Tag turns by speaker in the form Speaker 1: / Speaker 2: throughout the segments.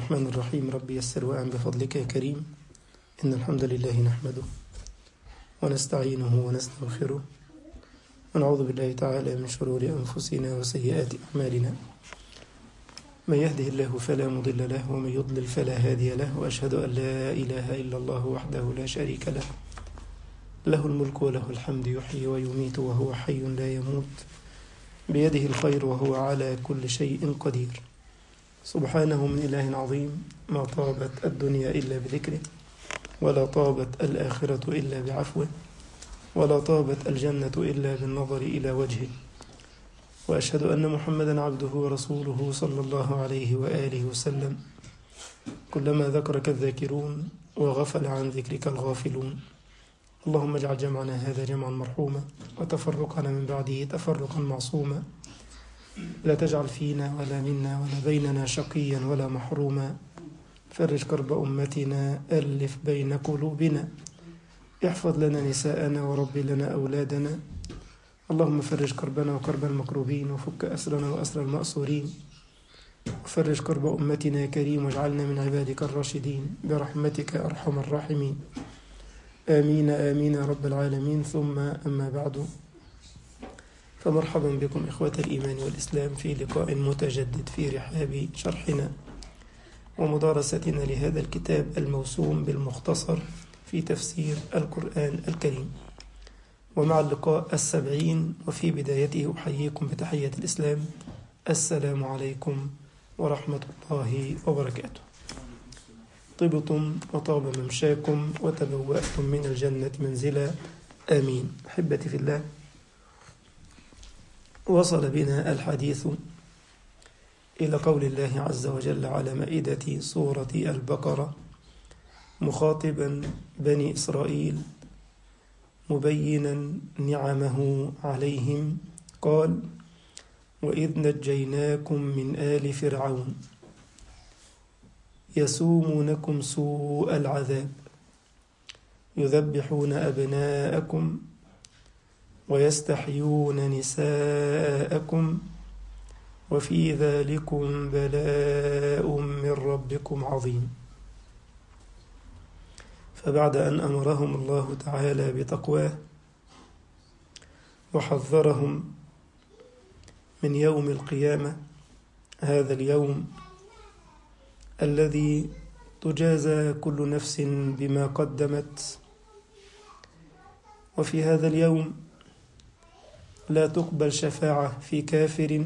Speaker 1: الرحمن الرحيم ربي يسر وأعن بفضلك يا كريم إن الحمد لله نحمده ونستعينه ونستغفره ونعوذ بالله تعالى من شرور أنفسنا وسيئات أعمالنا من يهده الله فلا مضل له ومن يضلل فلا هادي له وأشهد أن لا إله إلا الله وحده لا شريك له له الملك وله الحمد يحيي ويميت وهو حي لا يموت بيده الخير وهو على كل شيء قدير سبحانه من إله عظيم ما طابت الدنيا إلا بذكره ولا طابت الآخرة إلا بعفوه ولا طابت الجنة إلا بالنظر إلى وجهه وأشهد أن محمدا عبده ورسوله صلى الله عليه وآله وسلم كلما ذكرك الذاكرون وغفل عن ذكرك الغافلون اللهم اجعل جمعنا هذا جمعا مرحوما وتفرقنا من بعده تفرقا معصوما لا تجعل فينا ولا منا ولا بيننا شقيا ولا محروما فرج كرب أمتنا ألف بين قلوبنا احفظ لنا نساءنا ورب لنا أولادنا اللهم فرج كربنا وكرب المكروبين وفك أسرنا وأسر المأسورين وفرج كرب أمتنا يا كريم واجعلنا من عبادك الراشدين برحمتك أرحم الراحمين آمين آمين يا رب العالمين ثم أما بعد فمرحبا بكم إخوة الإيمان والإسلام في لقاء متجدد في رحاب شرحنا ومدارستنا لهذا الكتاب الموسوم بالمختصر في تفسير القرآن الكريم ومع اللقاء السبعين وفي بدايته أحييكم بتحية الإسلام السلام عليكم ورحمة الله وبركاته طبتم وطاب ممشاكم وتبوأتم من الجنة منزلا آمين أحبتي في الله وصل بنا الحديث إلى قول الله عز وجل على مائدة سورة البقرة مخاطبا بني إسرائيل مبينا نعمه عليهم قال وإذ نجيناكم من آل فرعون يسومونكم سوء العذاب يذبحون أبناءكم ويستحيون نساءكم وفي ذلكم بلاء من ربكم عظيم فبعد أن أمرهم الله تعالى بتقواه وحذرهم من يوم القيامة هذا اليوم الذي تجازى كل نفس بما قدمت وفي هذا اليوم لا تقبل شفاعة في كافر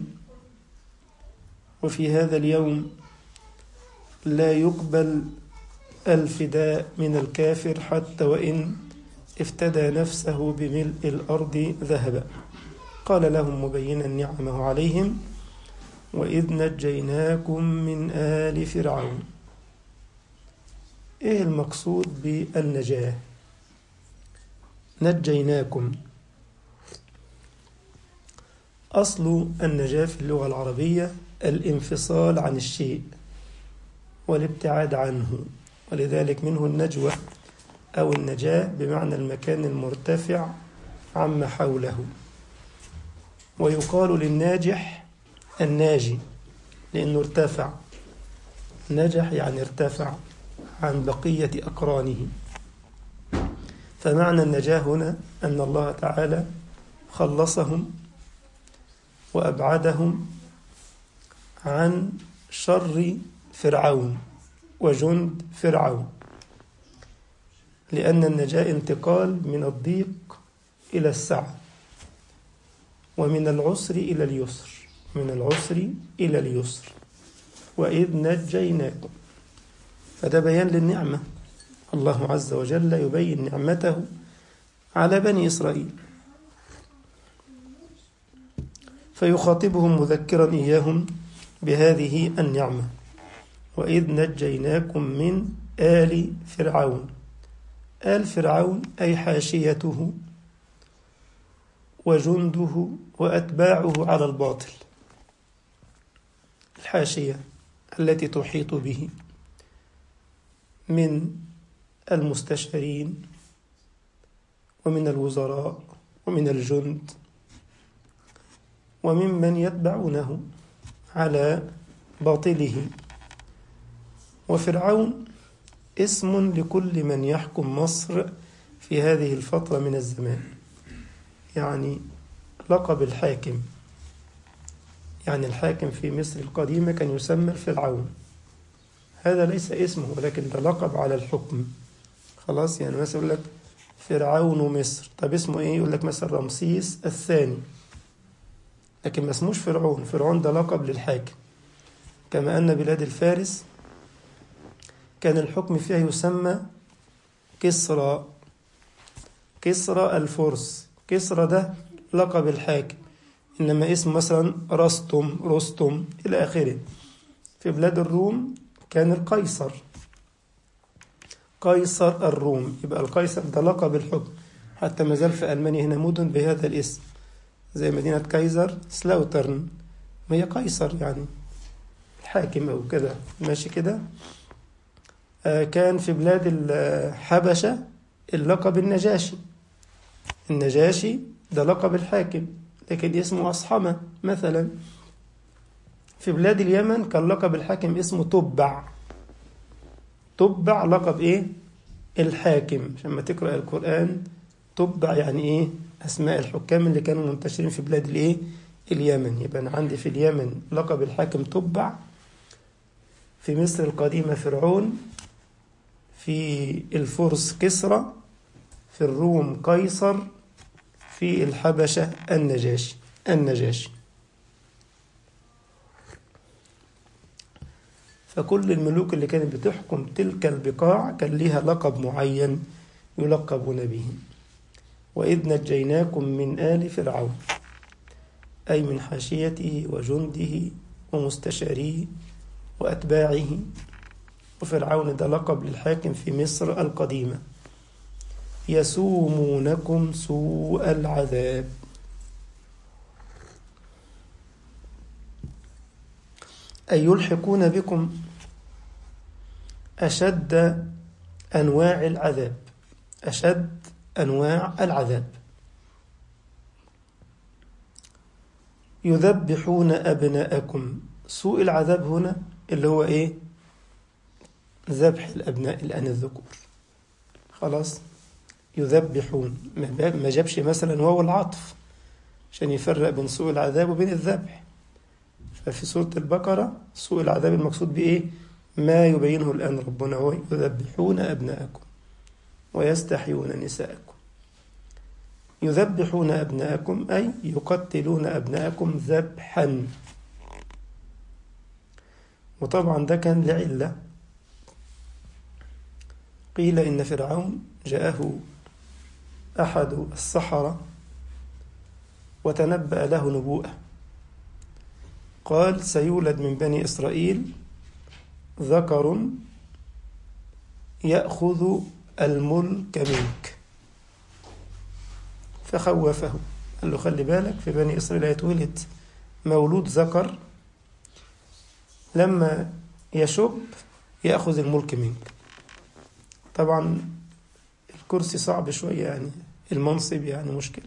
Speaker 1: وفي هذا اليوم لا يقبل الفداء من الكافر حتى وإن افتدى نفسه بملء الأرض ذهبا قال لهم مبينا نعمه عليهم وإذ نجيناكم من آل فرعون إيه المقصود بالنجاة نجيناكم أصل النجاة في اللغة العربية الانفصال عن الشيء والابتعاد عنه ولذلك منه النجوى أو النجاة بمعنى المكان المرتفع عما حوله ويقال للناجح الناجي لأنه ارتفع نجح يعني ارتفع عن بقية أقرانه فمعنى النجاة هنا أن الله تعالى خلصهم وأبعدهم عن شر فرعون وجند فرعون لأن النجاة انتقال من الضيق إلى السعة ومن العسر إلى اليسر من العسر إلى اليسر وإذ نجيناكم فده بيان للنعمة الله عز وجل يبين نعمته على بني إسرائيل فيخاطبهم مذكرا إياهم بهذه النعمة وإذ نجيناكم من آل فرعون آل فرعون أي حاشيته وجنده وأتباعه على الباطل الحاشية التي تحيط به من المستشارين ومن الوزراء ومن الجند وممن يتبعونه على باطله وفرعون اسم لكل من يحكم مصر في هذه الفترة من الزمان يعني لقب الحاكم يعني الحاكم في مصر القديمة كان يسمى الفرعون هذا ليس اسمه ولكن ده لقب على الحكم خلاص يعني مثلا يقول لك فرعون مصر طب اسمه ايه يقول لك مثلا رمسيس الثاني لكن ما اسموش فرعون فرعون ده لقب للحاكم كما أن بلاد الفارس كان الحكم فيها يسمى كسرى كسرى الفرس كسرى ده لقب الحاكم إنما اسم مثلا رستم رستم إلى آخره في بلاد الروم كان القيصر قيصر الروم يبقى القيصر ده لقب الحكم حتى ما زال في ألمانيا هنا مدن بهذا الاسم زي مدينة كايزر سلاوترن ما هي قيصر يعني الحاكم أو كده ماشي كده آه كان في بلاد الحبشة اللقب النجاشي النجاشي ده لقب الحاكم لكن اسمه أصحمة مثلا في بلاد اليمن كان لقب الحاكم اسمه تبع تبع لقب ايه الحاكم عشان ما تقرأ القرآن تبع يعني ايه أسماء الحكام اللي كانوا منتشرين في بلاد الايه اليمن يبقى أنا عندي في اليمن لقب الحاكم تبع في مصر القديمة فرعون في الفرس كسرى في الروم قيصر في الحبشة النجاشي النجاشي فكل الملوك اللي كانت بتحكم تلك البقاع كان ليها لقب معين يلقبون به وإذ نجيناكم من آل فرعون أي من حاشيته وجنده ومستشاريه وأتباعه وفرعون ده لقب للحاكم في مصر القديمة يسومونكم سوء العذاب أي يلحقون بكم أشد أنواع العذاب أشد أنواع العذاب يذبحون أبناءكم سوء العذاب هنا اللي هو إيه ذبح الأبناء الآن الذكور خلاص يذبحون ما جابش مثلا واو العطف عشان يفرق بين سوء العذاب وبين الذبح ففي سورة البقرة سوء العذاب المقصود بإيه ما يبينه الآن ربنا هو يذبحون أبناءكم ويستحيون نساءكم يذبحون أبناءكم أي يقتلون أبناءكم ذبحا وطبعا ده كان لعلة قيل إن فرعون جاءه أحد السحرة وتنبأ له نبوءة قال سيولد من بني إسرائيل ذكر يأخذ الملك منك فخوفه قال له خلي بالك في بني إسرائيل هيتولد مولود ذكر لما يشب يأخذ الملك منك طبعا الكرسي صعب شوية يعني المنصب يعني مشكلة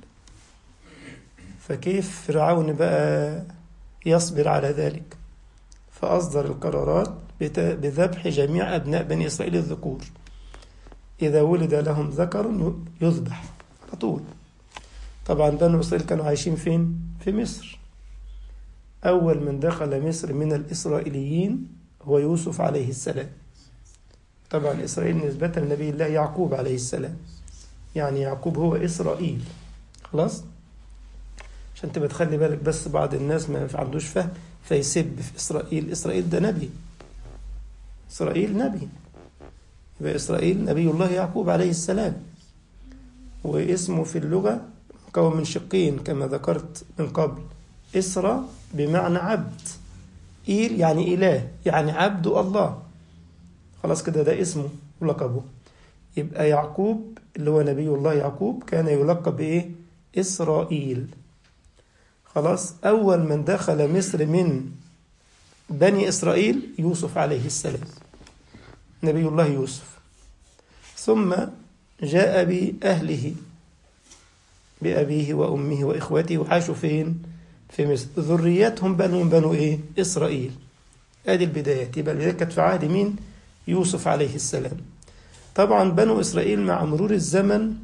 Speaker 1: فكيف فرعون بقى يصبر على ذلك فأصدر القرارات بذبح جميع أبناء بني إسرائيل الذكور إذا ولد لهم ذكر يذبح على طول طبعا بنو إسرائيل كانوا عايشين فين؟ في مصر أول من دخل مصر من الإسرائيليين هو يوسف عليه السلام طبعا إسرائيل نسبة لنبي الله يعقوب عليه السلام يعني يعقوب هو إسرائيل خلاص عشان تبقى تخلي بالك بس بعض الناس ما عندوش فهم فيسب في إسرائيل إسرائيل ده نبي إسرائيل نبي يبقى إسرائيل نبي الله يعقوب عليه السلام واسمه في اللغة مكون من شقين كما ذكرت من قبل إسرى بمعنى عبد إيل يعني إله يعني عبد الله خلاص كده ده اسمه ولقبه يبقى يعقوب اللي هو نبي الله يعقوب كان يلقب بإيه إسرائيل خلاص أول من دخل مصر من بني إسرائيل يوسف عليه السلام نبي الله يوسف ثم جاء بأهله بأبيه وأمه وإخوته وعاشوا فين في مصر ذريتهم بنو بنو إيه إسرائيل هذه البدايات يبقى البداية كانت في عهد مين يوسف عليه السلام طبعا بنو إسرائيل مع مرور الزمن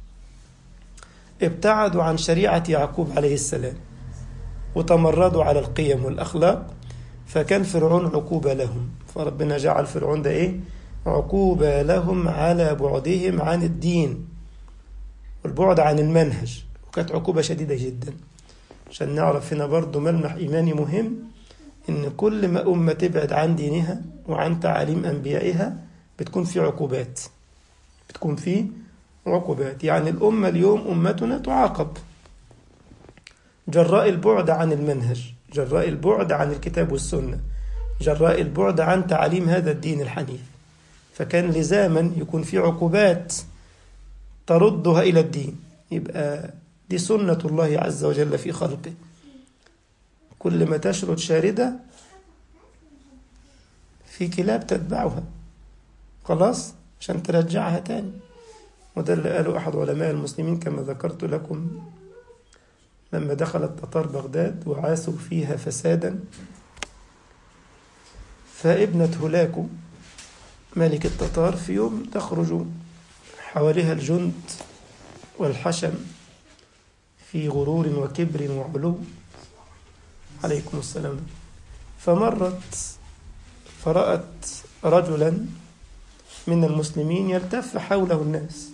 Speaker 1: ابتعدوا عن شريعة يعقوب عليه السلام وتمردوا على القيم والأخلاق فكان فرعون عقوبة لهم فربنا جعل فرعون ده إيه عقوبة لهم على بعدهم عن الدين والبعد عن المنهج وكانت عقوبة شديدة جدا عشان نعرف هنا برضو ملمح إيماني مهم إن كل ما أمة تبعد عن دينها وعن تعاليم أنبيائها بتكون في عقوبات بتكون في عقوبات يعني الأمة اليوم أمتنا تعاقب جراء البعد عن المنهج جراء البعد عن الكتاب والسنة جراء البعد عن تعاليم هذا الدين الحنيف فكان لزاما يكون في عقوبات تردها إلى الدين يبقى دي سنة الله عز وجل في خلقه كل ما تشرد شاردة في كلاب تتبعها خلاص عشان ترجعها تاني وده اللي قاله أحد علماء المسلمين كما ذكرت لكم لما دخل التتار بغداد وعاسوا فيها فسادا فابنة هولاكو ملك التتار في يوم تخرج حواليها الجند والحشم في غرور وكبر وعلو عليكم السلام فمرت فرأت رجلا من المسلمين يلتف حوله الناس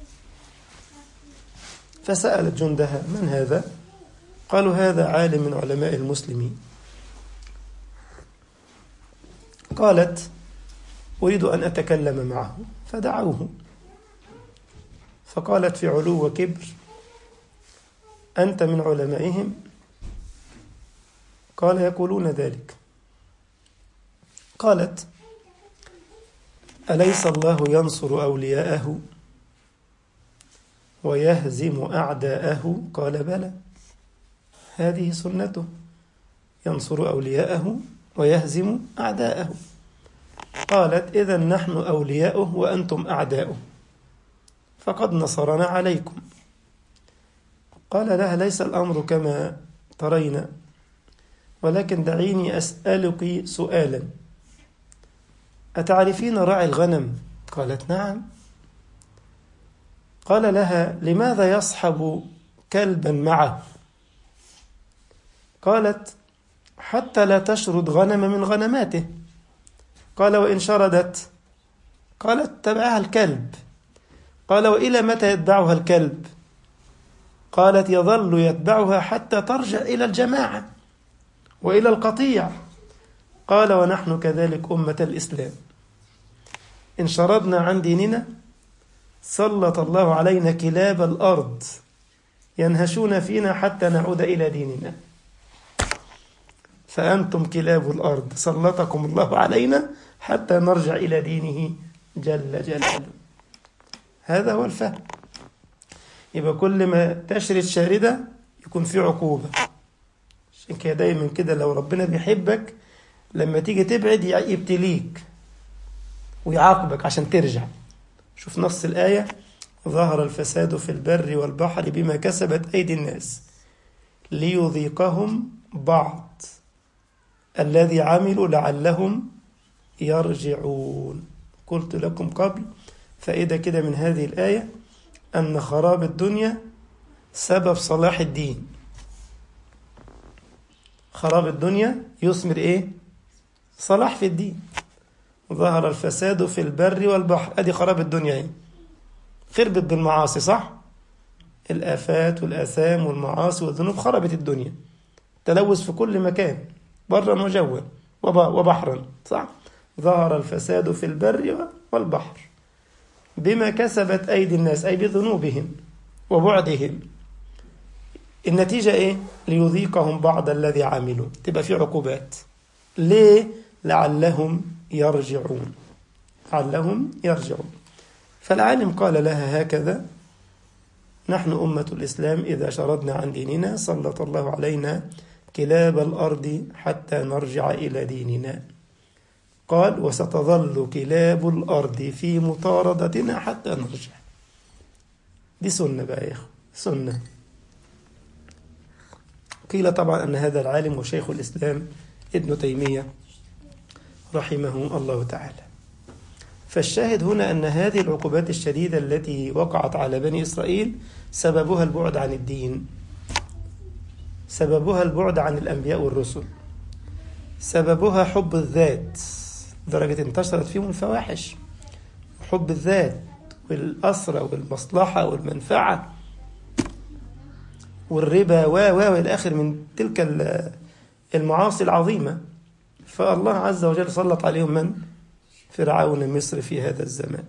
Speaker 1: فسألت جندها من هذا؟ قالوا هذا عالم من علماء المسلمين قالت أريد أن أتكلم معه فدعوه فقالت في علو وكبر أنت من علمائهم قال يقولون ذلك قالت أليس الله ينصر أولياءه ويهزم أعداءه قال بلى هذه سنته ينصر أولياءه ويهزم أعداءه قالت إذا نحن أولياؤه وأنتم أعداؤه فقد نصرنا عليكم قال لها ليس الأمر كما ترين ولكن دعيني أسألك سؤالا أتعرفين راعي الغنم؟ قالت نعم قال لها لماذا يصحب كلبا معه؟ قالت حتى لا تشرد غنم من غنماته قال وإن شردت قالت تبعها الكلب قال وإلى متى يتبعها الكلب قالت يظل يتبعها حتى ترجع إلى الجماعة وإلى القطيع قال ونحن كذلك أمة الإسلام إن شردنا عن ديننا سلط الله علينا كلاب الأرض ينهشون فينا حتى نعود إلى ديننا فأنتم كلاب الأرض سلطكم الله علينا حتى نرجع إلى دينه جل جلاله هذا هو الفهم يبقى كل ما تشرد شاردة يكون في عقوبة عشان كده دايما كده لو ربنا بيحبك لما تيجي تبعد يبتليك ويعاقبك عشان ترجع شوف نص الآية ظهر الفساد في البر والبحر بما كسبت أيدي الناس ليذيقهم بعض الذي عملوا لعلهم يرجعون قلت لكم قبل فإذا كده من هذه الآية أن خراب الدنيا سبب صلاح الدين خراب الدنيا يثمر إيه؟ صلاح في الدين ظهر الفساد في البر والبحر أدي خراب الدنيا إيه؟ خربت بالمعاصي صح؟ الآفات والآثام والمعاصي والذنوب خربت الدنيا تلوث في كل مكان برا وجوا وبحرا صح؟ ظهر الفساد في البر والبحر بما كسبت أيدي الناس أي بذنوبهم وبعدهم النتيجة إيه؟ ليذيقهم بعض الذي عملوا تبقى في عقوبات ليه؟ لعلهم يرجعون لعلهم يرجعون فالعالم قال لها هكذا نحن أمة الإسلام إذا شردنا عن ديننا سلط الله علينا كلاب الأرض حتى نرجع إلى ديننا قال وستظل كلاب الأرض في مطاردتنا حتى نرجع دي سنة بقى يا إخوة سنة قيل طبعا أن هذا العالم وشيخ الإسلام ابن تيمية رحمه الله تعالى فالشاهد هنا أن هذه العقوبات الشديدة التي وقعت على بني إسرائيل سببها البعد عن الدين سببها البعد عن الأنبياء والرسل سببها حب الذات درجة انتشرت فيهم الفواحش حب الذات والأسرة والمصلحة والمنفعة والربا و و إلى آخر من تلك المعاصي العظيمة فالله عز وجل سلط عليهم من؟ فرعون مصر في هذا الزمان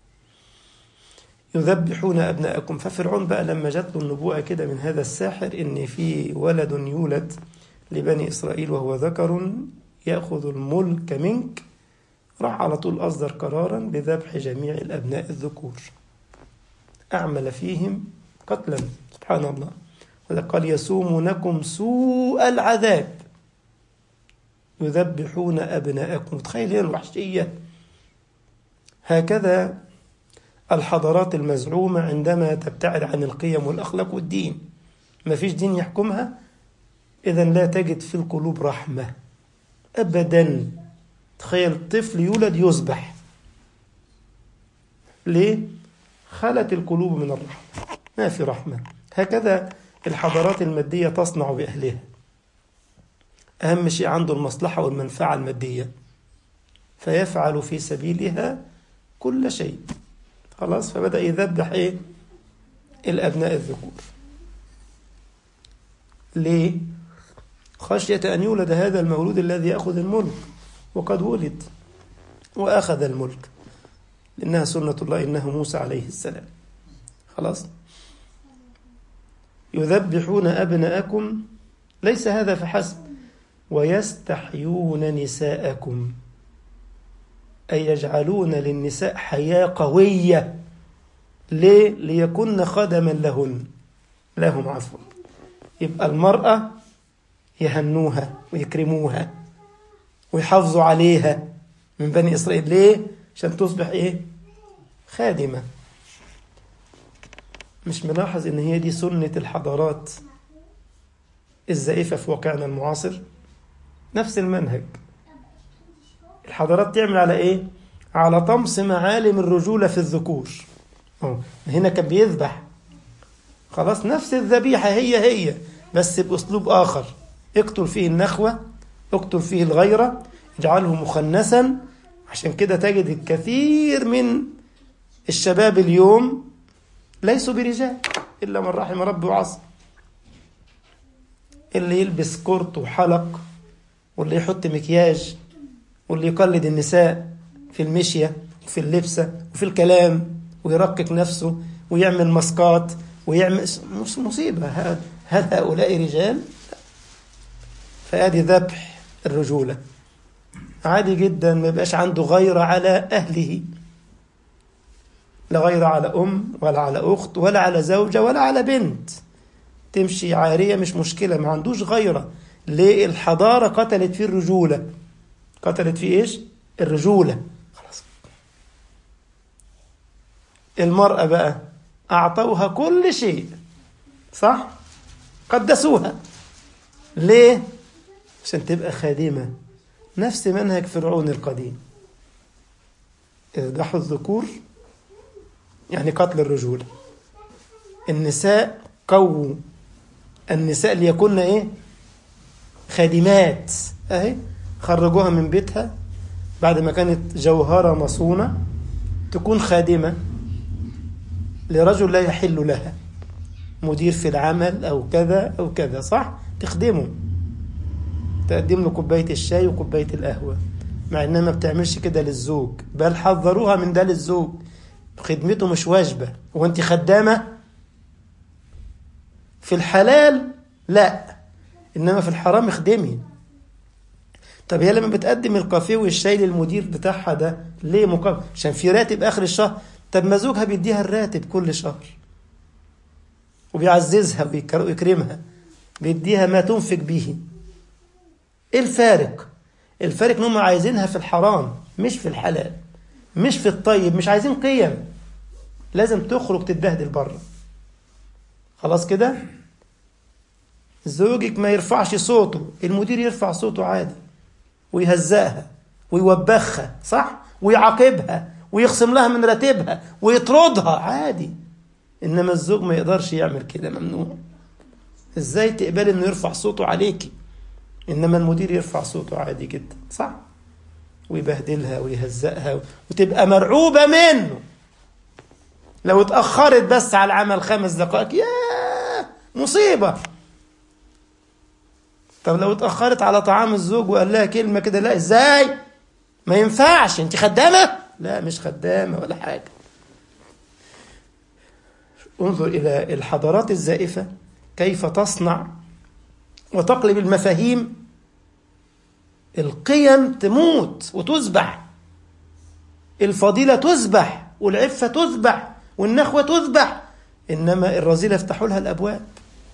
Speaker 1: يذبحون أبناءكم ففرعون بقى لما جات له النبوءة كده من هذا الساحر إن في ولد يولد لبني إسرائيل وهو ذكر يأخذ الملك منك راح على طول أصدر قرارا بذبح جميع الأبناء الذكور أعمل فيهم قتلا سبحان الله قال يسومونكم سوء العذاب يذبحون أبناءكم تخيل الوحشية هكذا الحضارات المزعومة عندما تبتعد عن القيم والأخلاق والدين ما فيش دين يحكمها إذا لا تجد في القلوب رحمة أبدا تخيل طفل يولد يذبح ليه؟ خلت القلوب من الرحمة ما في رحمة هكذا الحضارات المادية تصنع بأهلها أهم شيء عنده المصلحة والمنفعة المادية فيفعل في سبيلها كل شيء خلاص فبدأ يذبح إيه الأبناء الذكور ليه خشية أن يولد هذا المولود الذي يأخذ الملك وقد ولد وأخذ الملك إنها سنة الله إنه موسى عليه السلام خلاص يذبحون أبناءكم ليس هذا فحسب ويستحيون نساءكم أي يجعلون للنساء حياة قوية ليه؟ ليكن خدما لهن لهم عفوا يبقى المرأة يهنوها ويكرموها ويحافظوا عليها من بني إسرائيل ليه؟ عشان تصبح إيه؟ خادمة مش ملاحظ إن هي دي سنة الحضارات الزائفة في واقعنا المعاصر نفس المنهج الحضارات تعمل على ايه على طمس معالم الرجولة في الذكور أوه. هنا كان بيذبح خلاص نفس الذبيحة هي هي بس بأسلوب آخر اقتل فيه النخوة اقتل فيه الغيرة اجعله مخنثا عشان كده تجد الكثير من الشباب اليوم ليسوا برجال إلا من رحم ربي وعصى اللي يلبس كورت وحلق واللي يحط مكياج واللي يقلد النساء في المشية وفي اللبسة وفي الكلام ويرقق نفسه ويعمل مسقات ويعمل مصيبة هل هؤلاء رجال فادي ذبح الرجولة عادي جدا ما يبقاش عنده غيرة على أهله لا غير على أم ولا على أخت ولا على زوجة ولا على بنت تمشي عارية مش مشكلة ما عندوش غيرة ليه الحضارة قتلت فيه الرجولة قتلت فيه إيش الرجولة خلاص المرأة بقى أعطوها كل شيء صح قدسوها ليه عشان تبقى خادمة نفس منهج فرعون القديم اذبحوا الذكور يعني قتل الرجولة النساء قووا النساء ليكن ايه خادمات اهي خرجوها من بيتها بعد ما كانت جوهرة مصونة تكون خادمة لرجل لا يحل لها مدير في العمل أو كذا أو كذا صح تخدمه تقدم له كوباية الشاي وكوباية القهوة مع إنها ما بتعملش كده للزوج بل حذروها من ده للزوج خدمته مش واجبة وانت خدامة في الحلال لا إنما في الحرام اخدمي طب هي لما بتقدم الكافيه والشاي للمدير بتاعها ده ليه مقابل عشان في راتب آخر الشهر طب ما زوجها بيديها الراتب كل شهر وبيعززها ويكرمها بيديها ما تنفق به ايه الفارق الفارق ان هم عايزينها في الحرام مش في الحلال مش في الطيب مش عايزين قيم لازم تخرج تتبهدل بره خلاص كده زوجك ما يرفعش صوته المدير يرفع صوته عادي ويهزقها ويوبخها صح ويعاقبها ويخصم لها من راتبها ويطردها عادي إنما الزوج ما يقدرش يعمل كده ممنوع إزاي تقبل إنه يرفع صوته عليكي إنما المدير يرفع صوته عادي جدا صح ويبهدلها ويهزقها وتبقى مرعوبة منه لو اتأخرت بس على العمل خمس دقائق يا مصيبة طب لو اتأخرت على طعام الزوج وقال لها كلمة كده لا ازاي ما ينفعش انت خدامة لا مش خدامة ولا حاجة انظر إلى الحضارات الزائفة كيف تصنع وتقلب المفاهيم القيم تموت وتذبح الفضيلة تذبح والعفة تذبح والنخوة تذبح إنما الرذيلة يفتحوا لها الأبواب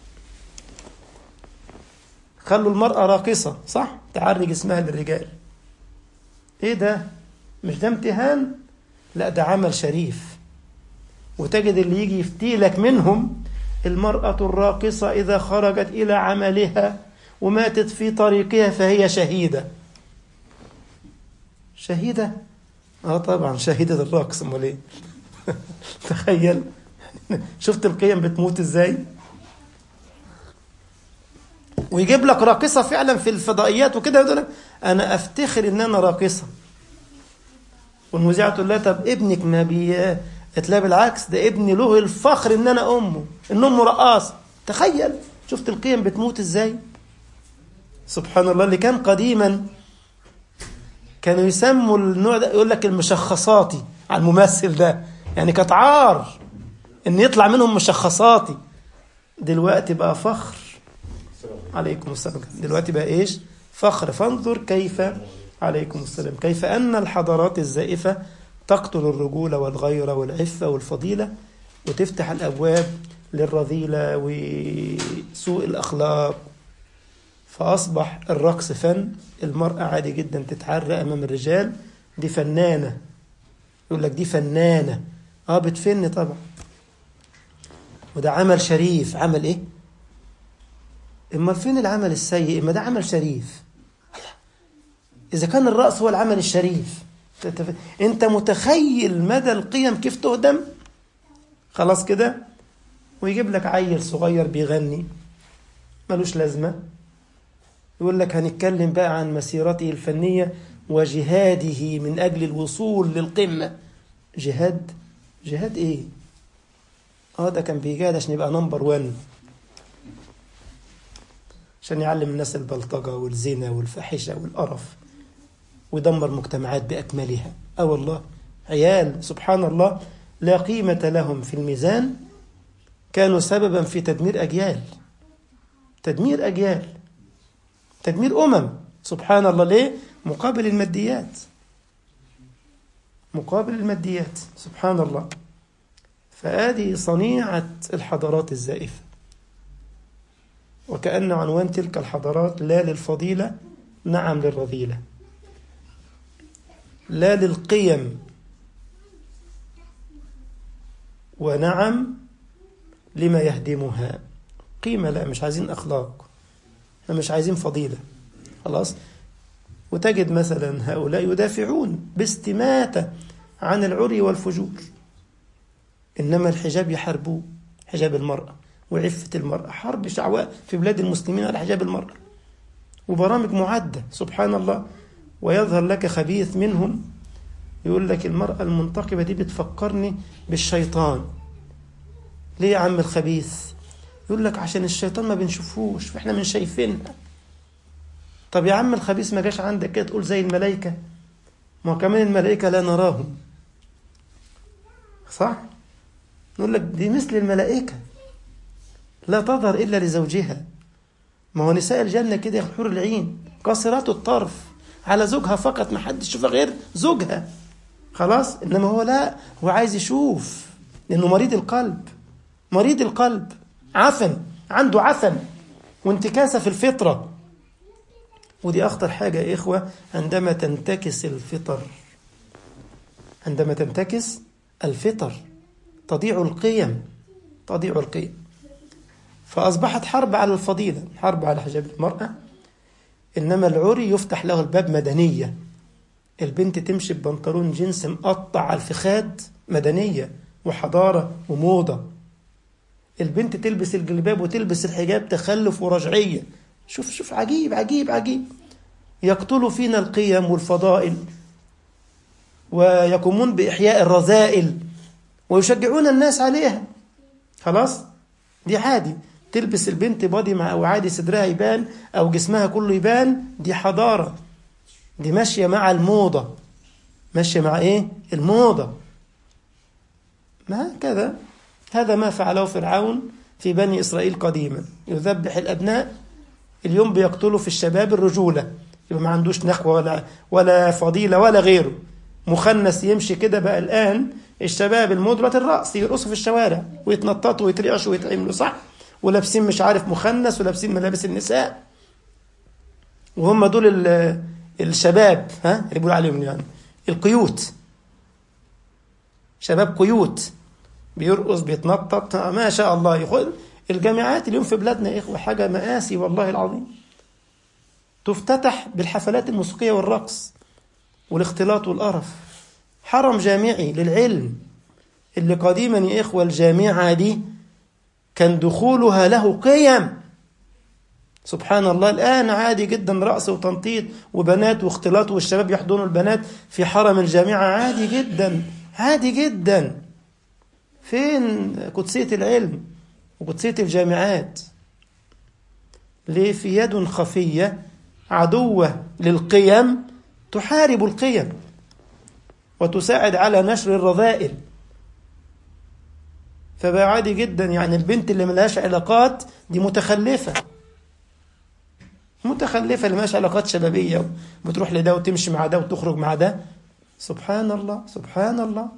Speaker 1: خلوا المرأة راقصة صح تعري جسمها للرجال ايه ده مش ده امتهان لا ده عمل شريف وتجد اللي يجي يفتيلك منهم المرأة الراقصة إذا خرجت إلى عملها وماتت في طريقها فهي شهيدة شهيدة اه طبعا شهيدة الرقص امال ايه تخيل شفت القيم بتموت ازاي ويجيب لك راقصة فعلا في الفضائيات وكده يقول لك أنا أفتخر إن أنا راقصة والمذيعة تقول لها طب ابنك ما بي تلاقي بالعكس ده ابني له الفخر إن أنا أمه إن أمه رقاصة تخيل شفت القيم بتموت إزاي سبحان الله اللي كان قديما كانوا يسموا النوع ده يقول لك المشخصاتي على الممثل ده يعني كانت عار ان يطلع منهم مشخصاتي دلوقتي بقى فخر عليكم السلام دلوقتي بقى ايش فخر فانظر كيف عليكم السلام كيف ان الحضارات الزائفه تقتل الرجوله والغيره والعفه والفضيله وتفتح الابواب للرذيله وسوء الاخلاق فاصبح الرقص فن المراه عادي جدا تتعرى امام الرجال دي فنانه يقول لك دي فنانه اه بتفن طبعا وده عمل شريف عمل ايه امال فين العمل السيء اما ده عمل شريف اذا كان الرأس هو العمل الشريف انت متخيل مدى القيم كيف تهدم خلاص كده ويجيب لك عيل صغير بيغني ملوش لازمة يقول لك هنتكلم بقى عن مسيرته الفنية وجهاده من أجل الوصول للقمة جهاد جهاد ايه اه ده كان بيجاهد عشان يبقى نمبر 1 عشان يعلم الناس البلطجة والزنا والفاحشة والقرف ويدمر مجتمعات بأكملها اه والله عيال سبحان الله لا قيمة لهم في الميزان كانوا سببا في تدمير أجيال تدمير أجيال تدمير أمم سبحان الله ليه مقابل الماديات مقابل الماديات سبحان الله فهذه صنيعة الحضارات الزائفة وكأن عنوان تلك الحضارات لا للفضيلة نعم للرذيلة لا للقيم ونعم لما يهدمها قيمة لا مش عايزين أخلاق احنا مش عايزين فضيلة خلاص وتجد مثلا هؤلاء يدافعون باستماتة عن العري والفجور إنما الحجاب يحاربوه حجاب المرأة وعفة المرأة حرب شعواء في بلاد المسلمين على حجاب المرأة وبرامج معدة سبحان الله ويظهر لك خبيث منهم يقول لك المرأة المنتقبة دي بتفكرني بالشيطان ليه يا عم الخبيث يقول لك عشان الشيطان ما بنشوفوش فاحنا من شايفينها طب يا عم الخبيث ما جاش عندك كده تقول زي الملائكة ما كمان الملائكة لا نراهم صح نقول لك دي مثل الملائكة لا تظهر إلا لزوجها ما هو نساء الجنة كده حور العين قاصرات الطرف على زوجها فقط ما حدش يشوفها غير زوجها خلاص إنما هو لا هو عايز يشوف لأنه مريض القلب مريض القلب عفن عنده عفن وانتكاسة في الفطرة ودي أخطر حاجة يا إخوة عندما تنتكس الفطر عندما تنتكس الفطر تضيع القيم تضيع القيم فأصبحت حرب على الفضيلة حرب على حجاب المرأة إنما العري يفتح له الباب مدنية البنت تمشي ببنطلون جينز مقطع على الفخاد مدنية وحضارة وموضة البنت تلبس الجلباب وتلبس الحجاب تخلف ورجعية شوف شوف عجيب عجيب عجيب يقتلوا فينا القيم والفضائل ويقومون بإحياء الرذائل ويشجعون الناس عليها خلاص دي عادي تلبس البنت بادي مع او عادي صدرها يبان او جسمها كله يبان دي حضاره دي ماشيه مع الموضه ماشيه مع ايه الموضه ما هكذا هذا ما فعله فرعون في بني اسرائيل قديما يذبح الابناء اليوم بيقتلوا في الشباب الرجوله يبقى ما عندوش نخوه ولا ولا فضيله ولا غيره مخنث يمشي كده بقى الان الشباب المدرة الرأس يرقصوا في الشوارع ويتنططوا ويترعشوا ويتعملوا صح ولابسين مش عارف مخنث ولابسين ملابس النساء وهم دول الشباب ها اللي بيقولوا عليهم يعني القيوت شباب قيوت بيرقص بيتنطط ما شاء الله يقول الجامعات اليوم في بلادنا يا اخوه حاجه مآسي والله العظيم تفتتح بالحفلات الموسيقيه والرقص والاختلاط والقرف حرم جامعي للعلم اللي قديما يا إخوة الجامعة دي كان دخولها له قيم سبحان الله الآن عادي جدا رقص وتنطيط وبنات واختلاط والشباب يحضنوا البنات في حرم الجامعة عادي جدا عادي جدا فين قدسية العلم وقدسية الجامعات ليه في يد خفية عدوة للقيم تحارب القيم وتساعد على نشر الرذائل فبقى عادي جدا يعني البنت اللي ملهاش علاقات دي متخلفة متخلفة اللي ملهاش علاقات شبابية بتروح لده وتمشي مع ده وتخرج مع ده سبحان الله سبحان الله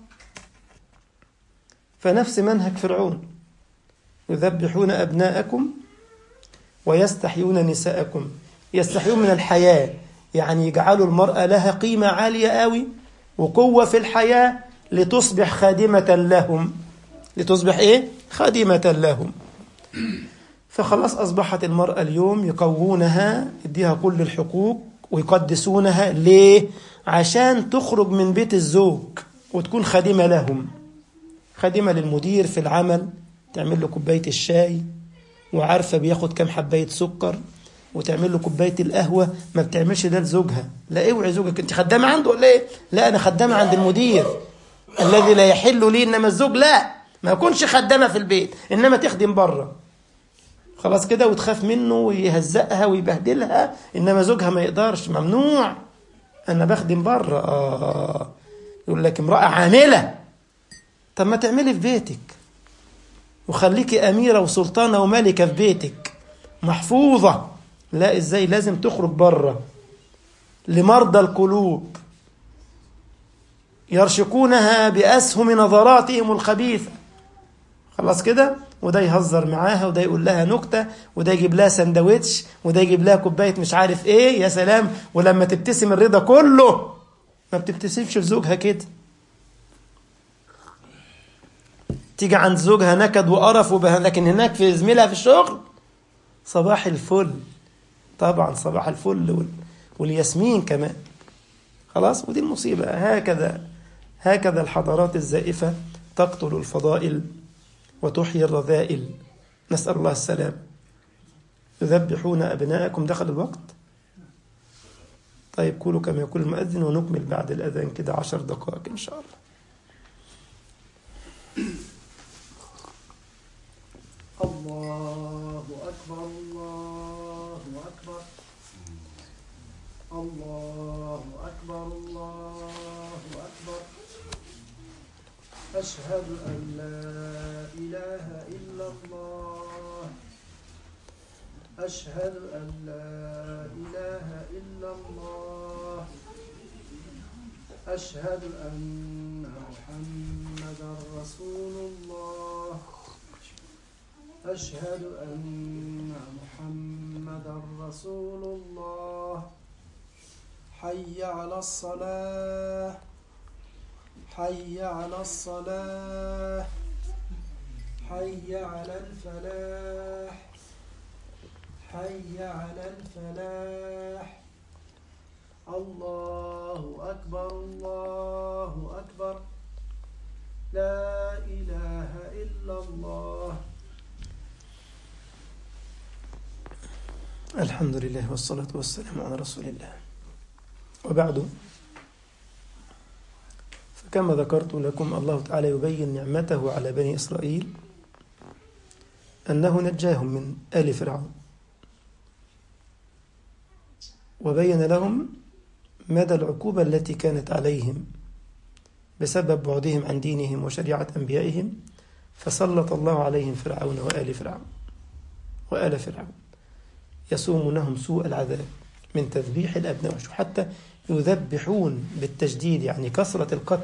Speaker 1: فنفس منهج فرعون يذبحون أبناءكم ويستحيون نساءكم يستحيون من الحياة يعني يجعلوا المرأة لها قيمة عالية قوي وقوة في الحياة لتصبح خادمة لهم لتصبح إيه؟ خادمة لهم فخلاص أصبحت المرأة اليوم يقوونها يديها كل الحقوق ويقدسونها ليه؟ عشان تخرج من بيت الزوج وتكون خادمة لهم خادمة للمدير في العمل تعمل له كوباية الشاي وعارفة بياخد كام حباية سكر وتعمل له كوبايه القهوه ما بتعملش ده لزوجها لا اوعي زوجك انت خدامه عنده ولا ايه لا انا خدامه عند المدير الذي لا يحل لي انما الزوج لا ما يكونش خدامه في البيت انما تخدم بره خلاص كده وتخاف منه ويهزقها ويبهدلها انما زوجها ما يقدرش ممنوع انا بخدم بره اه يقول لك امراه عامله طب ما تعملي في بيتك وخليكي اميره وسلطانه وملكه في بيتك محفوظه لا ازاي لازم تخرج بره لمرضى القلوب يرشقونها بأسهم نظراتهم الخبيثة خلاص كده وده يهزر معاها وده يقول لها نكتة وده يجيب لها سندوتش وده يجيب لها كوباية مش عارف ايه يا سلام ولما تبتسم الرضا كله ما بتبتسمش لزوجها كده تيجي عند زوجها نكد وقرف وبه... لكن هناك في زميلها في الشغل صباح الفل طبعا صباح الفل وال... والياسمين كمان خلاص ودي المصيبة هكذا هكذا الحضارات الزائفة تقتل الفضائل وتحيي الرذائل نسأل الله السلام يذبحون أبناءكم دخل الوقت طيب قولوا كما يقول المؤذن ونكمل بعد الأذان كده عشر دقائق إن شاء الله
Speaker 2: الله أكبر الله أكبر الله أكبر الله أكبر أشهد أن لا إله إلا الله أشهد أن لا إله إلا الله أشهد أن محمدا رسول الله أشهد أن محمدا رسول الله حي على الصلاة حي على الصلاة حي على الفلاح حي على الفلاح الله أكبر الله أكبر لا إله إلا الله
Speaker 1: الحمد لله والصلاة والسلام على رسول الله وبعد فكما ذكرت لكم الله تعالى يبين نعمته على بني إسرائيل أنه نجاهم من آل فرعون وبين لهم مدى العقوبة التي كانت عليهم بسبب بعدهم عن دينهم وشريعة أنبيائهم فسلط الله عليهم فرعون وآل فرعون وآل فرعون يسومونهم سوء العذاب من تذبيح الأبناء حتى يذبحون بالتجديد يعني كثرة القتل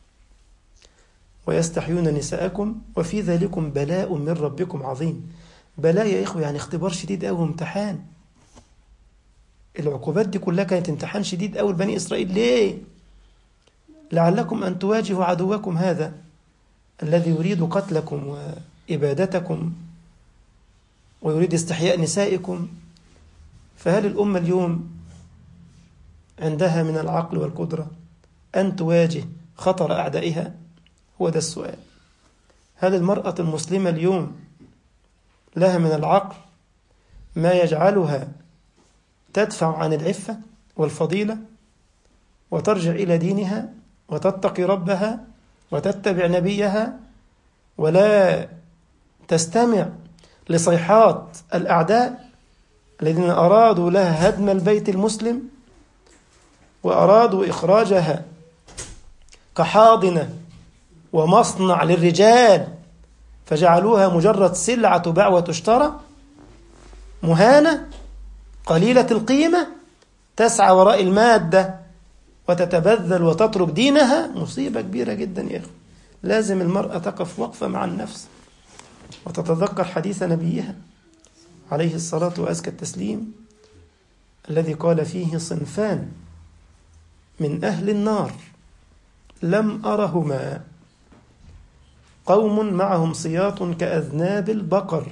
Speaker 1: ويستحيون نساءكم وفي ذلكم بلاء من ربكم عظيم بلاء يا إخوة يعني اختبار شديد أو امتحان العقوبات دي كلها كانت امتحان شديد أول بني إسرائيل ليه؟ لعلكم أن تواجهوا عدوكم هذا الذي يريد قتلكم وإبادتكم ويريد استحياء نسائكم فهل الأمة اليوم عندها من العقل والقدرة أن تواجه خطر أعدائها هو ده السؤال هل المرأة المسلمة اليوم لها من العقل ما يجعلها تدفع عن العفة والفضيلة وترجع إلى دينها وتتقي ربها وتتبع نبيها ولا تستمع لصيحات الأعداء الذين أرادوا لها هدم البيت المسلم وأرادوا إخراجها كحاضنة ومصنع للرجال فجعلوها مجرد سلعة تباع وتشترى مهانة قليلة القيمة تسعى وراء المادة وتتبذل وتترك دينها مصيبة كبيرة جدا يا أخي لازم المرأة تقف وقفة مع النفس وتتذكر حديث نبيها عليه الصلاة وأزكى التسليم الذي قال فيه صنفان من أهل النار لم أرهما قوم معهم سياط كأذناب البقر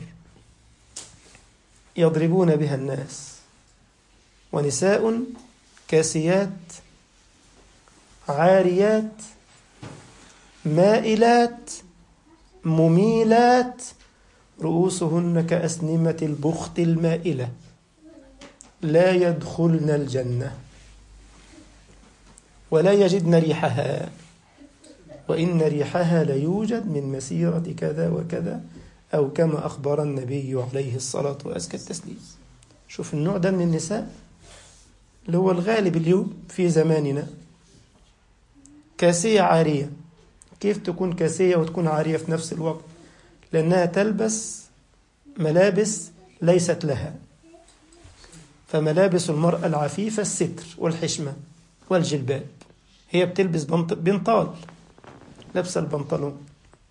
Speaker 1: يضربون بها الناس ونساء كاسيات عاريات مائلات مميلات رؤوسهن كأسنمة البخت المائلة لا يدخلن الجنة ولا يجدن ريحها وإن ريحها ليوجد من مسيرة كذا وكذا أو كما أخبر النبي عليه الصلاة وأزكى التسليم شوف النوع ده من النساء اللي هو الغالب اليوم في زماننا كاسية عارية كيف تكون كاسية وتكون عارية في نفس الوقت لأنها تلبس ملابس ليست لها فملابس المرأة العفيفة الستر والحشمة والجلباب هي بتلبس بنطال لابسة البنطلون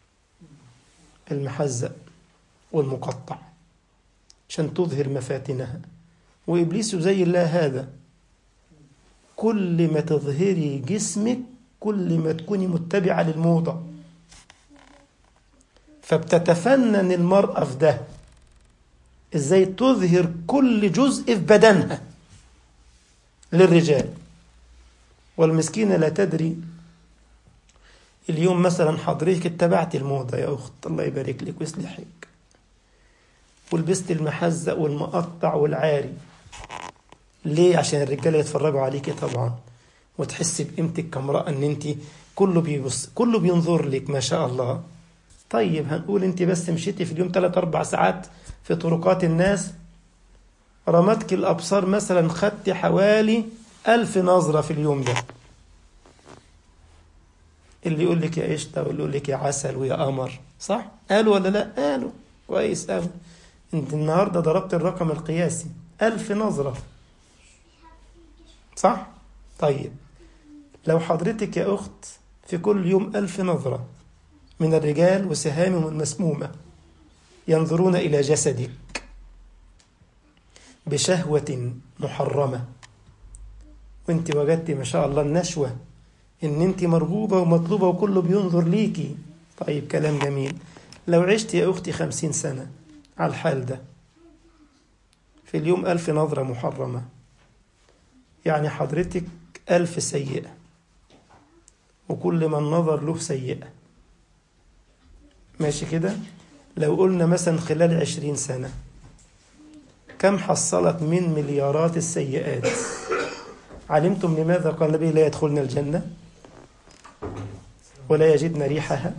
Speaker 1: المحزق والمقطع عشان تظهر مفاتنها وإبليس يزين لها هذا كل ما تظهري جسمك كل ما تكوني متبعة للموضة فبتتفنن المرأة في ده ازاي تظهر كل جزء في بدنها للرجال والمسكينة لا تدري اليوم مثلا حضرتك اتبعت الموضة يا أخت الله يبارك لك ويصلحك ولبست المحزق والمقطع والعاري ليه عشان الرجالة يتفرجوا عليكي طبعا وتحسي بقيمتك كامرأة ان انت كله بيبص كله بينظر لك ما شاء الله طيب هنقول انت بس مشيتي في اليوم 3 4 ساعات في طرقات الناس رمتك الابصار مثلا خدت حوالي ألف نظرة في اليوم ده اللي يقول لك يا قشطة واللي يقول لك يا عسل ويا قمر صح؟ قالوا ولا لا؟ قالوا كويس قوي انت النهاردة ضربت الرقم القياسي ألف نظرة صح؟ طيب لو حضرتك يا أخت في كل يوم ألف نظرة من الرجال وسهامهم المسمومة ينظرون إلى جسدك بشهوة محرمة وانت وجدت ما شاء الله النشوة ان انت مرغوبة ومطلوبة وكله بينظر ليكي طيب كلام جميل لو عشت يا أختي خمسين سنة على الحال ده في اليوم ألف نظرة محرمة يعني حضرتك ألف سيئة وكل من نظر له سيئة ماشي كده لو قلنا مثلا خلال عشرين سنة كم حصلت من مليارات السيئات علمتم لماذا قال النبي لا يدخلن الجنة ولا يجدن ريحها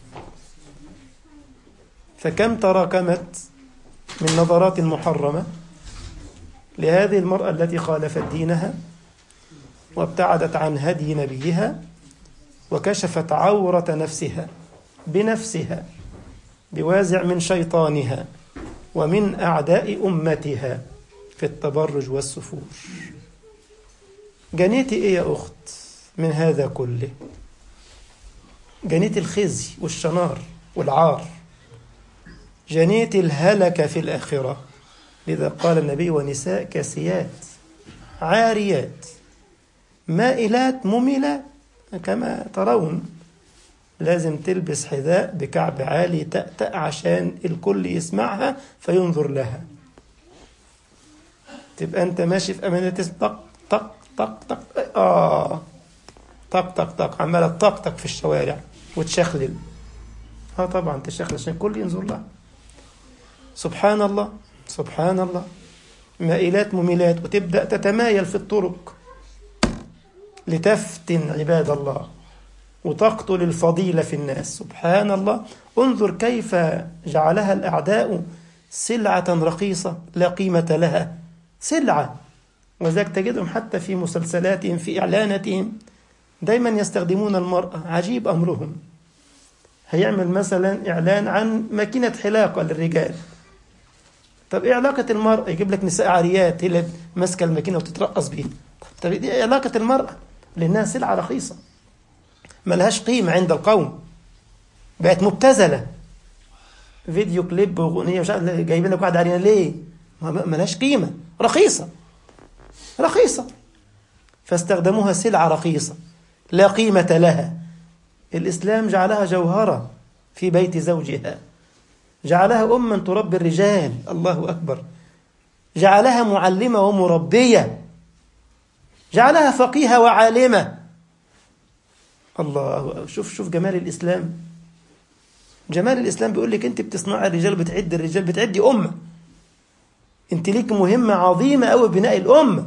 Speaker 1: فكم تراكمت من نظرات محرمة لهذه المرأة التي خالفت دينها وابتعدت عن هدي نبيها وكشفت عورة نفسها بنفسها بوازع من شيطانها ومن أعداء أمتها في التبرج والسفور جنيتي إيه يا أخت من هذا كله جنيت الخزي والشنار والعار جنيت الهلك في الآخرة لذا قال النبي ونساء كاسيات عاريات مائلات مميلات كما ترون لازم تلبس حذاء بكعب عالي تأتأ عشان الكل يسمعها فينظر لها تبقى انت ماشي في امان طق طق طق طق اه طق طق طق عماله تطقطق في الشوارع وتشخلل اه طبعا تشخلل عشان الكل ينظر لها سبحان الله سبحان الله مائلات مميلات وتبدأ تتمايل في الطرق لتفتن عباد الله وتقتل الفضيلة في الناس سبحان الله انظر كيف جعلها الأعداء سلعة رخيصة لا قيمة لها سلعة وذلك تجدهم حتى في مسلسلاتهم في إعلاناتهم دايما يستخدمون المرأة عجيب أمرهم هيعمل مثلا إعلان عن ماكينة حلاقة للرجال طب ايه علاقة المرأة يجيب لك نساء عاريات هي اللي ماسكة الماكينة وتترقص بيها طب ايه علاقة المرأة لأنها سلعة رخيصة ملهاش قيمة عند القوم بقت مبتذلة فيديو كليب وأغنية مش عارف جايبين لك واحدة عريانة ليه؟ ملهاش قيمة رخيصة رخيصة فاستخدموها سلعة رخيصة لا قيمة لها الإسلام جعلها جوهرة في بيت زوجها جعلها أما تربي الرجال الله أكبر جعلها معلمة ومربية جعلها فقيهة وعالمة الله شوف شوف جمال الإسلام جمال الإسلام بيقول لك أنت بتصنع الرجال بتعد الرجال بتعدي أمة أنت ليك مهمة عظيمة أوي بناء الأمة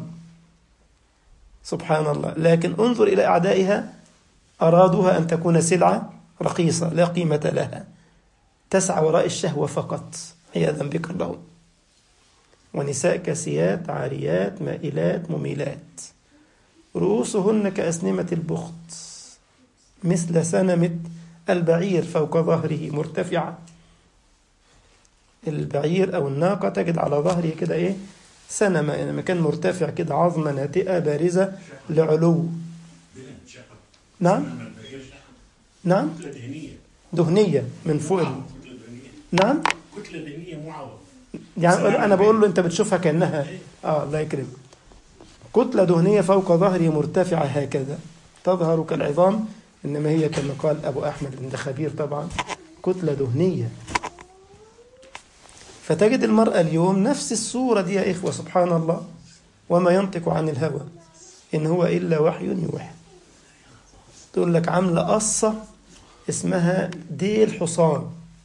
Speaker 1: سبحان الله لكن انظر إلى أعدائها أرادوها أن تكون سلعة رخيصة لا قيمة لها تسعى وراء الشهوة فقط عياذا بك الله ونساء كاسيات عاريات مائلات مميلات رؤوسهن كأسنمة البخت مثل سنمة البعير فوق ظهره مرتفعة البعير أو الناقة تجد على ظهره كده إيه سنمة يعني مكان مرتفع كده عظمة ناتئة بارزة لعلو نعم نعم
Speaker 3: كتلة دهنية
Speaker 1: دهنية من فوق ال-
Speaker 3: كتلة دهنية
Speaker 1: نعم
Speaker 3: كتلة دهنية معوض
Speaker 1: يعني انا بقول له انت بتشوفها كانها اه الله يكرمك كتله دهنيه فوق ظهره مرتفعه هكذا تظهر كالعظام انما هي كما قال ابو احمد بن ده خبير طبعا كتله دهنيه فتجد المراه اليوم نفس الصوره دي يا اخوه سبحان الله وما ينطق عن الهوى ان هو الا وحي يوحى تقول لك عامله قصه اسمها ديل حصان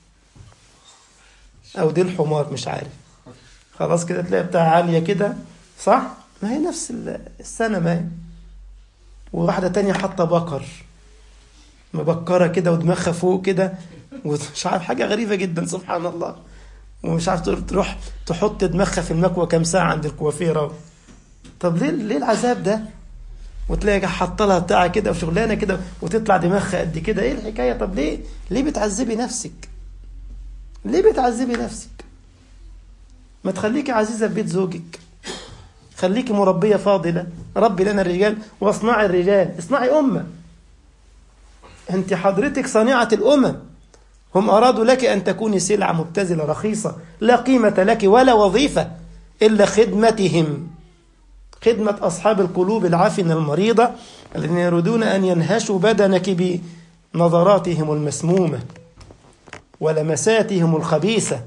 Speaker 1: او ديل حمار مش عارف خلاص كده تلاقي بتاع عاليه كده صح ما هي نفس ال- السنه ما هي وواحده تانية حاطه بقر مبكره كده ودماغها فوق كده ومش عارف حاجه غريبه جدا سبحان الله ومش عارف تروح- تروح تحط دماغها في المكوى كام ساعه عند الكوافيره طب ليه ليه العذاب ده وتلاقي حاطه لها بتاع كده وشغلانه كده وتطلع دماغها قد كده ايه الحكايه طب ليه ليه بتعذبي نفسك ليه بتعذبي نفسك ما تخليكي عزيزة في بيت زوجك خليكي مربية فاضلة ربي لنا الرجال واصنعي الرجال اصنعي أمة أنت حضرتك صانعة الأمم هم أرادوا لك أن تكوني سلعة مبتذلة رخيصة لا قيمة لك ولا وظيفة إلا خدمتهم خدمة أصحاب القلوب العافنة المريضة الذين يريدون أن ينهشوا بدنك بنظراتهم المسمومة ولمساتهم الخبيثة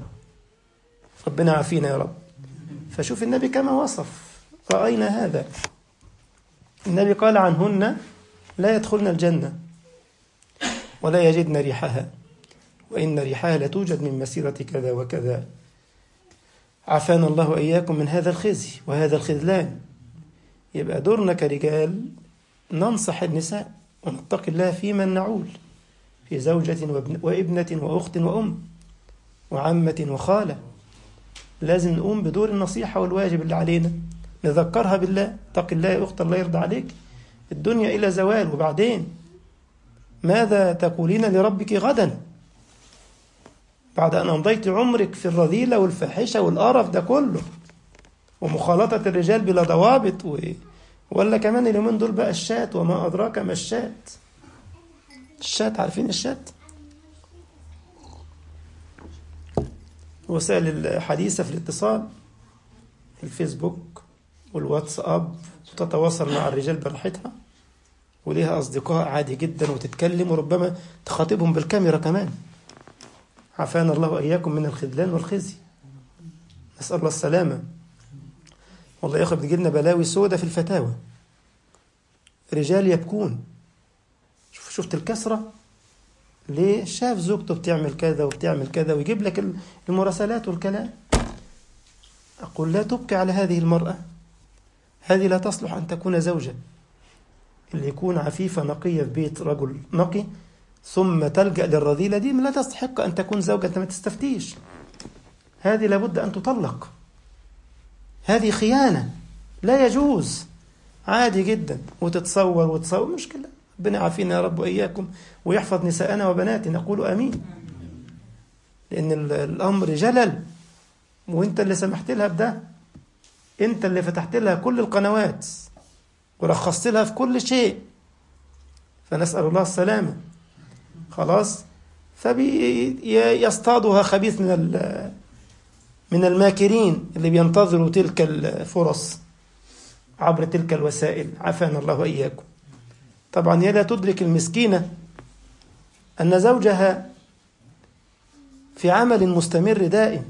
Speaker 1: ربنا عافينا يا رب فشوف النبي كما وصف رأينا هذا النبي قال عنهن لا يدخلن الجنة ولا يجدن ريحها وإن ريحها لتوجد من مسيرة كذا وكذا عافانا الله وإياكم من هذا الخزي وهذا الخذلان يبقى دورنا كرجال ننصح النساء ونتقي الله في من نعول في زوجة وابن وابنة وأخت وأم وعمة وخالة لازم نقوم بدور النصيحة والواجب اللي علينا نذكرها بالله اتق الله يا أخت الله يرضى عليك الدنيا إلى زوال وبعدين ماذا تقولين لربك غدا بعد أن أمضيت عمرك في الرذيلة والفاحشة والقرف ده كله ومخالطة الرجال بلا ضوابط و... ولا كمان اليومين دول بقى الشات وما أدراك ما الشات الشات عارفين الشات وسائل الحديثة في الاتصال الفيسبوك والواتساب وتتواصل مع الرجال براحتها وليها أصدقاء عادي جدا وتتكلم وربما تخاطبهم بالكاميرا كمان عافانا الله وإياكم من الخذلان والخزي نسأل الله السلامة والله يا أخي بتجي لنا بلاوي سودة في الفتاوى رجال يبكون شوف شفت الكسرة ليه شاف زوجته بتعمل كذا وبتعمل كذا ويجيب لك المراسلات والكلام أقول لا تبكي على هذه المرأة هذه لا تصلح أن تكون زوجة اللي يكون عفيفة نقية في بيت رجل نقي ثم تلجأ للرذيلة دي لا تستحق أن تكون زوجة أنت ما تستفتيش هذه لابد أن تطلق هذه خيانة لا يجوز عادي جدا وتتصور وتصور مشكلة ربنا يعافينا يا رب وإياكم ويحفظ نساءنا وبناتنا نقول أمين لأن الأمر جلل وانت اللي سمحت لها بده انت اللي فتحت لها كل القنوات ورخصت لها في كل شيء فنسأل الله السلامة خلاص فبيصطادها خبيث من من الماكرين اللي بينتظروا تلك الفرص عبر تلك الوسائل عافانا الله وإياكم طبعا هي لا تدرك المسكينة أن زوجها في عمل مستمر دائم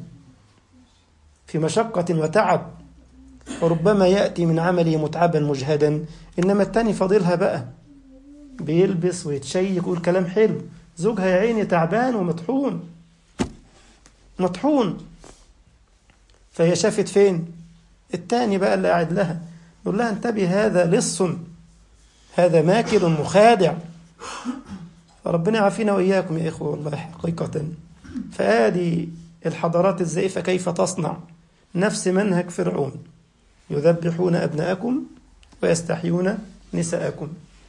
Speaker 1: في مشقة وتعب وربما يأتي من عمله متعبا مجهدا إنما التاني فاضلها بقى بيلبس ويتشيك ويقول كلام حلو زوجها يا عيني تعبان ومطحون مطحون فهي شافت فين التاني بقى اللي قاعد لها يقول لها انتبه هذا لص هذا ماكر مخادع فربنا يعافينا وإياكم يا إخوة والله حقيقة فآدي الحضارات الزائفة كيف تصنع نفس منهج فرعون يذبحون أبناءكم ويستحيون نساءكم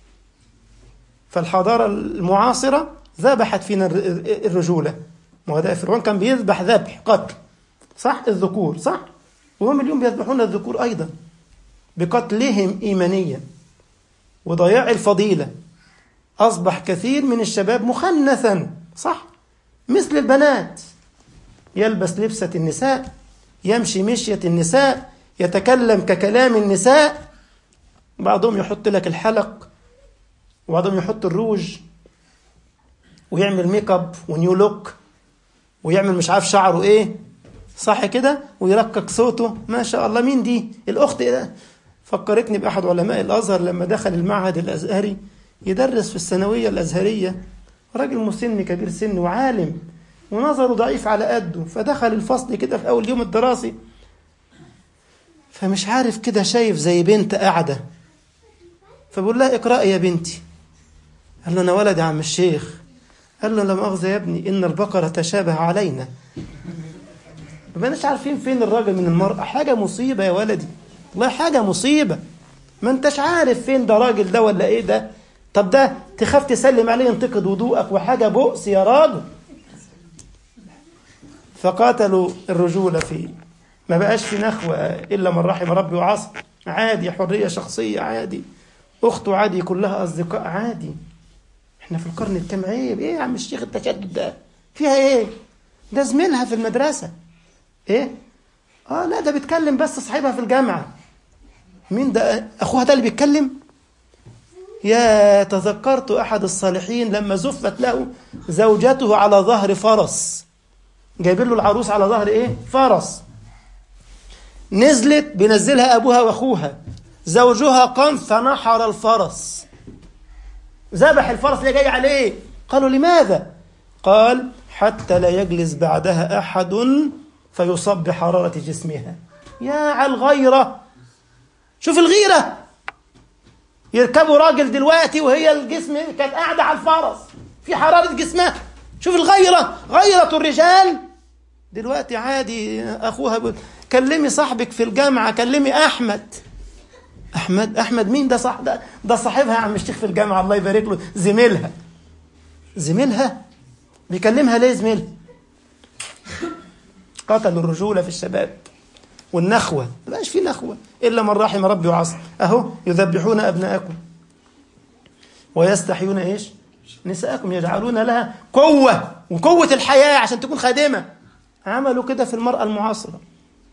Speaker 1: فالحضارة المعاصرة ذبحت فينا الرجولة ما هو ده فرعون كان بيذبح ذبح قتل صح الذكور صح وهم اليوم بيذبحون الذكور أيضا بقتلهم إيمانيا وضياع الفضيلة أصبح كثير من الشباب مخنثا صح مثل البنات يلبس لبسة النساء يمشي مشية النساء يتكلم ككلام النساء بعضهم يحط لك الحلق وبعضهم يحط الروج ويعمل ميك اب ونيو لوك ويعمل مش عارف شعره ايه صح كده ويركك صوته ما شاء الله مين دي الاخت ده فكرتني باحد علماء الازهر لما دخل المعهد الازهري يدرس في الثانويه الازهريه راجل مسن كبير سن وعالم ونظره ضعيف على قده فدخل الفصل كده في اول يوم الدراسي فمش عارف كده شايف زي بنت قاعده فبقول لها اقرأي يا بنتي قال له انا ولد يا عم الشيخ قال له لا مؤاخذه يا ابني ان البقره تشابه علينا ما بقناش عارفين فين الراجل من المرأة حاجة مصيبة يا ولدي والله حاجة مصيبة ما انتش عارف فين ده راجل ده ولا ايه ده طب ده تخاف تسلم عليه ينتقد وضوءك وحاجة بؤس يا راجل فقاتلوا الرجولة فيه ما بقاش في نخوة إلا من رحم ربي وعصى عادي حرية شخصية عادي أخته عادي كلها أصدقاء عادي احنا في القرن الكام عيب ايه يا عم الشيخ التشدد ده فيها ايه ده زميلها في المدرسة ايه اه لا ده بيتكلم بس صاحبها في الجامعة مين ده اخوها ده اللي بيتكلم يا تذكرت احد الصالحين لما زفت له زوجته على ظهر فرس جايبين له العروس على ظهر ايه فرس نزلت بينزلها ابوها واخوها زوجها قام فنحر الفرس ذبح الفرس اللي جاي عليه قالوا لماذا قال حتى لا يجلس بعدها أحد فيصاب بحرارة جسمها يا على الغيرة شوف الغيرة يركبوا راجل دلوقتي وهي الجسم كانت قاعدة على الفرس في حرارة جسمها شوف الغيرة غيرة الرجال دلوقتي عادي أخوها بيقول كلمي صاحبك في الجامعة كلمي أحمد أحمد أحمد مين ده صح ده, ده صاحبها يا عم الشيخ في الجامعة الله يبارك له زميلها زميلها بيكلمها ليه زميلها قتلوا الرجولة في الشباب والنخوة ما بقاش في نخوة إلا من رحم ربي وعصى أهو يذبحون أبناءكم ويستحيون إيش نساءكم يجعلون لها قوة وقوة الحياة عشان تكون خادمة عملوا كده في المرأة المعاصرة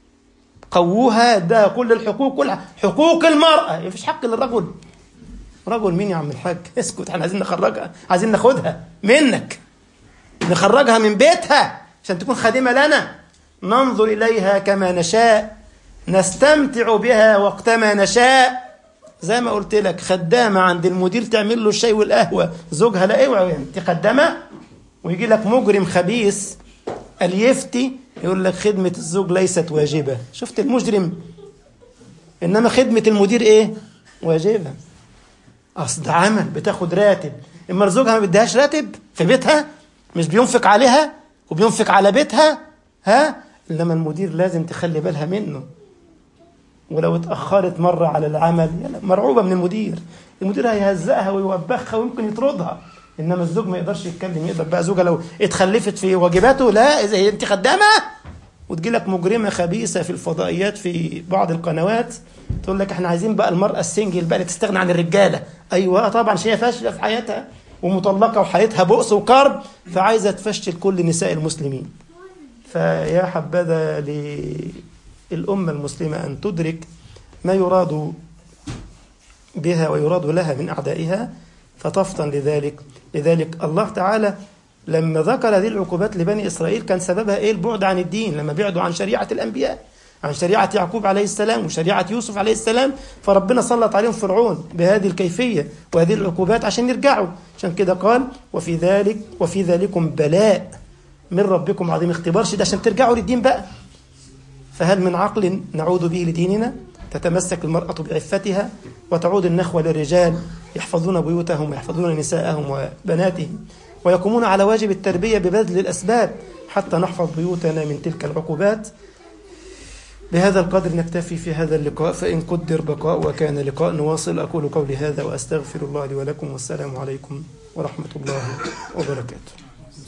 Speaker 1: قووها ده كل الحقوق كل حقوق المرأة مفيش حق للرجل رجل مين يا عم الحاج اسكت احنا عايزين نخرجها عايزين ناخدها منك نخرجها من بيتها عشان تكون خادمة لنا ننظر إليها كما نشاء نستمتع بها وقتما نشاء زي ما قلت لك خدامة عند المدير تعمل له الشاي والقهوة زوجها لا اوعى انت خدامة ويجي لك مجرم خبيث اليفتي يقول لك خدمة الزوج ليست واجبة شفت المجرم إنما خدمة المدير إيه واجبة أصل ده عمل بتاخد راتب إما زوجها ما بديهاش راتب في بيتها مش بينفق عليها وبينفق على بيتها ها إنما المدير لازم تخلي بالها منه ولو اتأخرت مرة على العمل يلا مرعوبة من المدير المدير هيهزقها ويوبخها ويمكن يطردها انما الزوج ما يقدرش يتكلم يقدر بقى زوجها لو اتخلفت في واجباته لا اذا هي انت خدامه وتجي لك مجرمه خبيثه في الفضائيات في بعض القنوات تقول لك احنا عايزين بقى المراه السنجل بقى اللي تستغنى عن الرجاله ايوه طبعا هي فاشله في حياتها ومطلقه وحياتها بؤس وكرب فعايزه تفشل كل نساء المسلمين فيا حبذا للامه المسلمه ان تدرك ما يراد بها ويراد لها من اعدائها فتفطن لذلك لذلك الله تعالى لما ذكر هذه العقوبات لبني إسرائيل كان سببها إيه البعد عن الدين لما بعدوا عن شريعة الأنبياء عن شريعة يعقوب عليه السلام وشريعة يوسف عليه السلام فربنا سلط عليهم فرعون بهذه الكيفية وهذه العقوبات عشان يرجعوا عشان كده قال وفي ذلك وفي ذلكم بلاء من ربكم عظيم اختبار شديد عشان ترجعوا للدين بقى فهل من عقل نعود به لديننا تتمسك المرأة بعفتها وتعود النخوة للرجال يحفظون بيوتهم ويحفظون نساءهم وبناتهم ويقومون على واجب التربية ببذل الأسباب حتى نحفظ بيوتنا من تلك العقوبات بهذا القدر نكتفي في هذا اللقاء فإن قدر بقاء وكان لقاء نواصل أقول قولي هذا وأستغفر الله لي ولكم والسلام عليكم ورحمة الله وبركاته